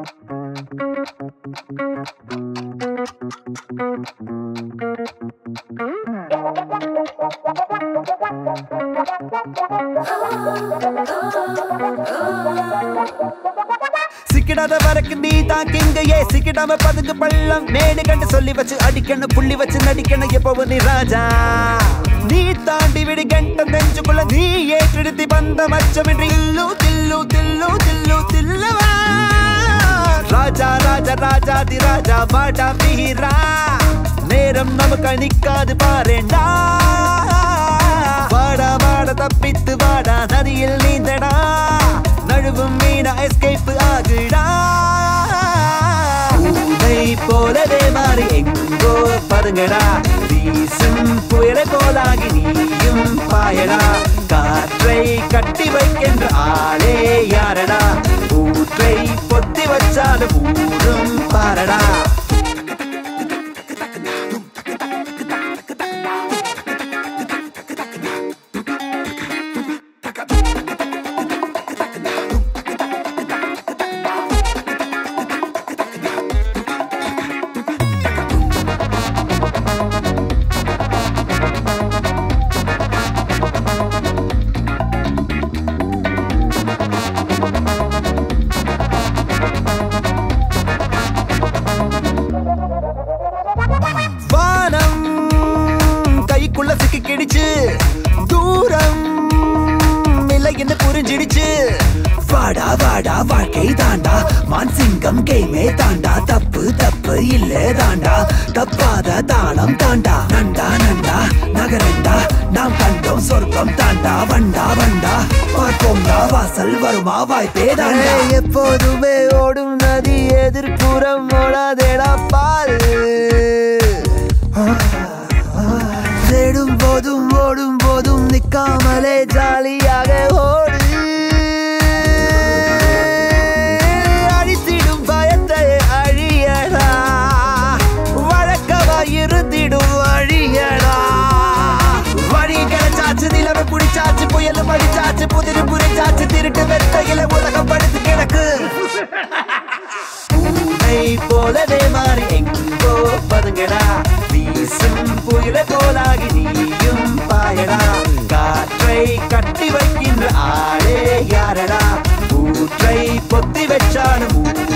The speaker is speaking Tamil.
சிக்கிடாத வரக்கு நீ தான் கிங்கையே சிக்கிடாம பதுங்கு பள்ளம் மேடு கண்டு சொல்லி வச்சு அடிக்கணும் புள்ளி வச்சு நடிக்கணும் எப்பவும் நீ ராஜா நீ தாண்டி விடு கண்டம் நெஞ்சுக்குள்ள நீ ஏற்றெடுத்தி வந்த மச்சமின்றி இல்லு தில்லு தில்லு தில்லு தில்லுவா ராஜா ராஜா ராஜா தி ராஜா வாடா வீரா நேரம் நமக்கு நிக்காது பாருண்டா வாடா வாட தப்பித்து வாடா நதியில் நீந்தடா நழுவும் மீனா எஸ்கேப் ஆகுடா பூனை போலவே மாறி எங்கோ பதுங்கடா வீசும் புயலை போலாகி நீயும் பாயடா காற்றை கட்டி வைக்கின்ற ஆளே யாரடா ஊற்றை பொத்தி வச்சாலும் ஊரும் பாரடா வானம் கைக்குள்ள சிக்கி கிடிச்சு தூரம் இல்லைன்னு புரிஞ்சிடுச்சு வாடா வாடா வாழ்க்கை தாண்டா மான் சிங்கம் கேமே தாண்டா தப்பு தப்பு இல்ல தாண்டா தப்பாத தாளம் தாண்டா நண்டா நண்டா நகரண்டா நாம் கண்டோம் சொர்க்கம் தாண்டா வண்டா வண்டா பார்ப்போம்டா வாசல் வருமா வாய்ப்பே தாண்டா எப்போதுமே ஓடும் நதி எதிர்ப்புறம் ஓடாதேடா பாரு தேடும் போதும் ஓடும் போதும் நிக்காமலே ஜாலியாக ஓடு அழித்திடும் பயத்தை அழியடா வழக்கமா இருந்திடும் அழியடா வழி கிடைச்சாச்சு நிலவு குடிச்சாச்சு புயல் மடிச்சாச்சு புதிரு புரிச்சாச்சு திருட்டு வெத்தையில உலகம் படுத்து கிடக்கு பூனை போலவே மாறி எங்கோ பதுங்கடா வீசும் புயல போலாகி நீயும் பாயடா காற்றை கட்டி வைக்கின்ற ஆளே யாரடா ஊற்றை பொத்தி வச்சாலும்